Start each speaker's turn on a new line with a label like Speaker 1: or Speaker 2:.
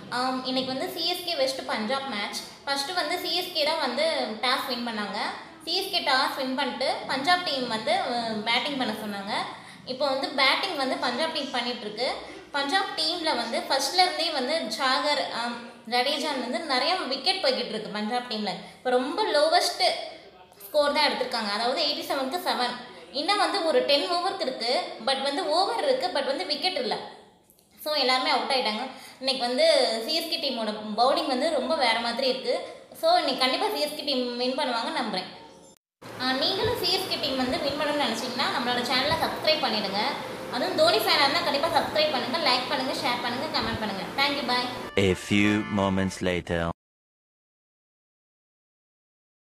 Speaker 1: ஆம், இன்னைக்கு வந்து சிஎஸ்கே வெஸ்ட் பஞ்சாப் மேட்ச் ஃபர்ஸ்ட் வந்து சிஎஸ்கே தான் வந்து டாஸ் வின் பண்ணாங்க சிஎஸ்கே டாஸ் வின் பண்ணிட்டு பஞ்சாப் டீம் வந்து பேட்டிங் பண்ண சொன்னாங்க இப்போ வந்து பேட்டிங் வந்து பஞ்சாப் டீம் பண்ணிட்டு இருக்கு பஞ்சாப் டீமில் வந்து ஃபர்ஸ்ட்ல இருந்தே வந்து ஜாகர் ஆம், ஜடேஜான் வந்து நிறைய விக்கெட் போய்கிட்டு இருக்கு பஞ்சாப் டீமில் இப்போ ரொம்ப லோவஸ்ட் ஸ்கோர் தான் எடுத்திருக்காங்க அதாவது எயிட்டி செவனுக்கு செவன் இன்னும் வந்து ஒரு டென் ஓவருக்கு இருக்குது பட் வந்து ஓவர் இருக்குது பட் வந்து விக்கெட் இல்லை ஸோ எல்லாருமே அவுட் ஆயிட்டாங்க இன்னைக்கு வந்து சிஎஸ்கே டீமோட பவுலிங் வந்து ரொம்ப வேறு மாதிரி இருக்குது ஸோ இன்னைக்கு கண்டிப்பாக சிஎஸ்கே டீம் வின் பண்ணுவாங்க நம்புகிறேன் நீங்களும் சிஎஸ்கே டீம் வந்து வின் பண்ணணும்னு நினச்சிங்கன்னா நம்மளோட சேனலை சப்ஸ்கிரைப் பண்ணிடுங்க அதுவும் தோனி ஃபேனாக இருந்தால் கண்டிப்பாக சப்ஸ்கிரைப் பண்ணுங்கள் லைக் பண்ணுங்கள் ஷேர் பண்ணுங்கள் கமெண்ட் பண்ணுங்கள் thank you bye
Speaker 2: A few moments later.